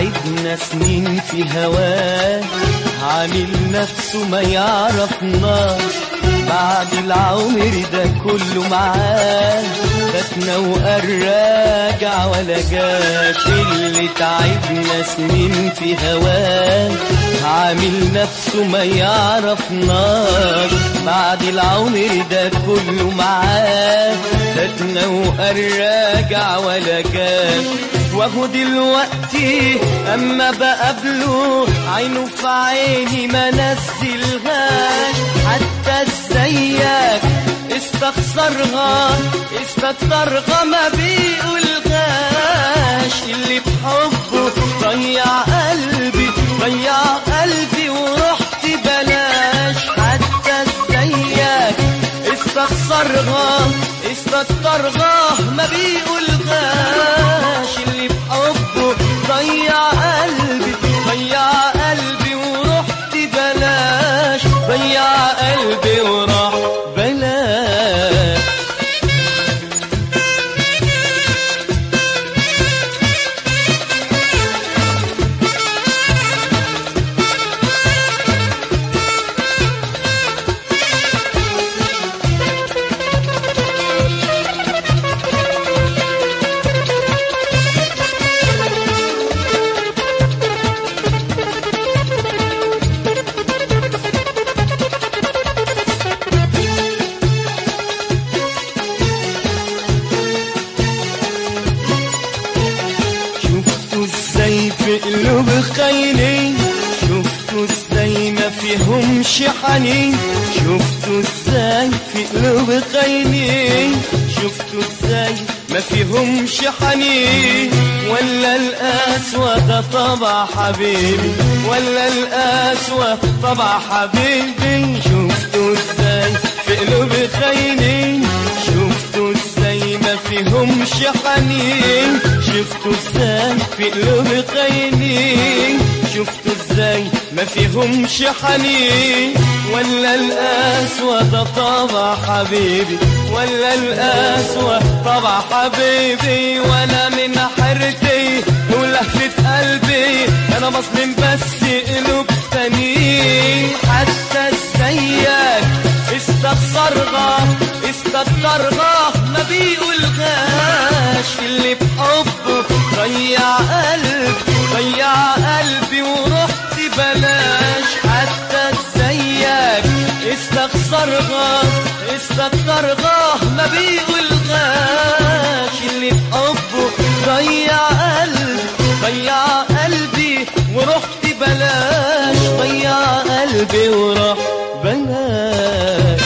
تعبنا سنين في هواه عامل نفسه ما يعرفناش بعد العمر ده كله معاه فاتنا وقال راجع ولا جاش اللي تعبنا سنين في هواه عامل نفسه ما يعرفناش بعد العمر ده كله معاه فاتنا وقال راجع ولا جاش وهو دلوقتي اما بقابله عينه في عيني ما نزلهاش حتى السياك استخسرها استكترها ما بيقولهاش اللي بحبه ضيع قلبي ضيع قلبي ورحت بلاش حتى السياك استخسرها استكترها ما بيقولهاش اللي بحبه ضيع قلبي ضيع قلبي ورحت بلاش ضيع قلبي وراح بلاش شفتوا ازاي في قلوب خاينين شفتوا ازاي ما فيهمش حنين شفتوا ازاي في قلوب خاينين شفتوا ازاي ما فيهمش حنين ولا القسوة ده طبع حبيبي ولا القسوة طبع حبيبي شفتوا ازاي في قلوب خاينين شفتوا ازاي ما فيهمش حنين شفتوا ازاي في قلوب خاينين شفتوا ازاي ما فيهمش حنين ولا القسوة ده طبع حبيبي ولا القسوة طبع حبيبي وانا من حيرتي ولهفة قلبي انا بظلم بس قلوب تانيين حتى السياك استخسرها استكترها ما بيقولهاش اللي بحبه ضيع قلب ضيع قلبي ورحت بلاش حتى السياك استخسرها استكترها ما بيقولهاش اللي بحبه ضيع قلبي ضيع قلبي ورحت بلاش ضيع قلبي وراح بلاش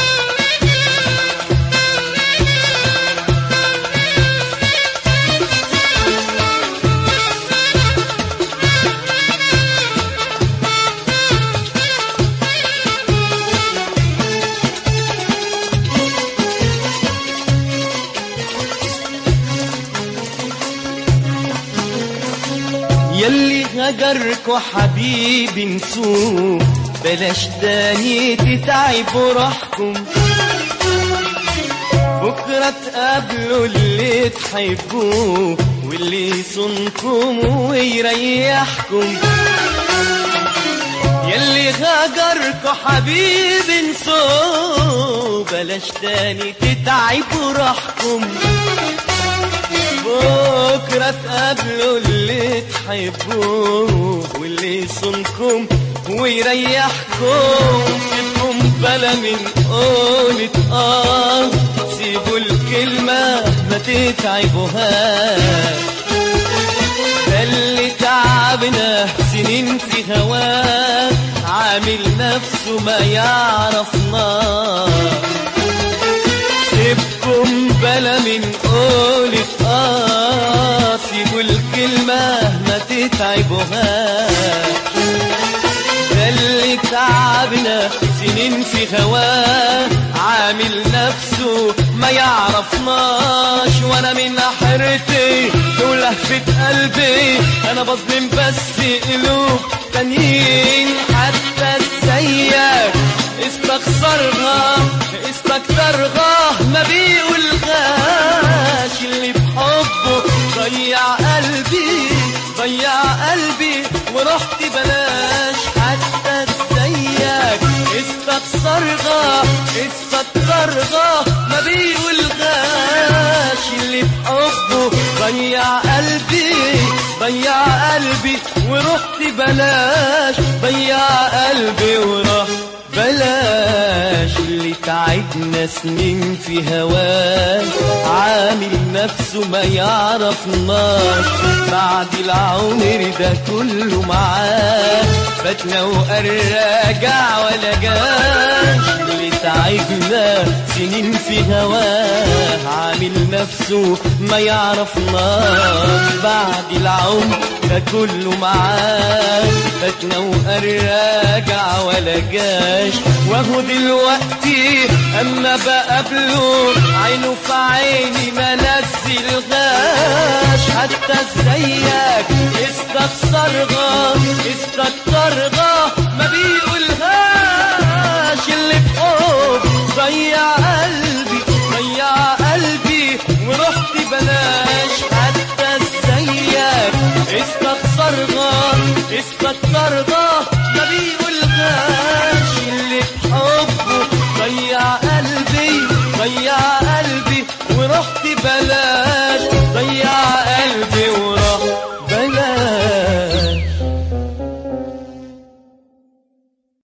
يلي هجركوا حبيبي نسوه بلاش تاني تتعبوا روحكم بكرة تقابلوا اللي تحبوه واللي يصونكم ويريحكم يلي غجركوا حبيبي نسوه بلاش تاني تتعبوا روحكم بكرة تقابلوا اللي تحبوه واللي يصونكم ويريحكم سيبكم بلا من قولة اه سيبوا الكلمة ما تتعبوهاش ده اللي تعبنا سنين في هواه عامل نفسه ما يعرفناش سيبكم بلا من قولة اه سيبوا الكلمة ما تتعبوهاش ده اللي تعبنا سنين في هواه عامل نفسه ما يعرفناش وانا من حيرتي ولهفة قلبي انا بظلم بس قلوب تانيين حتى السياك استخسرها استكترها ما بيقولهاش اللي بحبه ضيع قلبي ضيع قلبي ورحت بلاش حتى زيك استكسرها استكترها ما بيقولغاش اللي بحبه ضيع قلبي ضيع قلبي ورحت بلاش ضيع قلبي ورحت بلاش اللي تعبنا سنين في هواه عامل نفسه ما يعرفناش بعد العمر ده كله معاه فاتنا وقراجع ولا جاش اللي تعبنا سنين في هواه عامل نفسه ما يعرفناش بعد العمر ده كله معاه فاتنا وقراجع ولا جاش وهو دلوقتي اما بقابله عينه في عيني ما نزلغاش حتى زيك استخسرها استكترها ما بيقولهاش اللي بحب ضيع قلبي ضيع قلبي ورحت بلاش حتى زيك استخسرها استكترها ما بيقولهاش اللي بحبه ضيع قلبي ضيع قلبي ورحت بلاش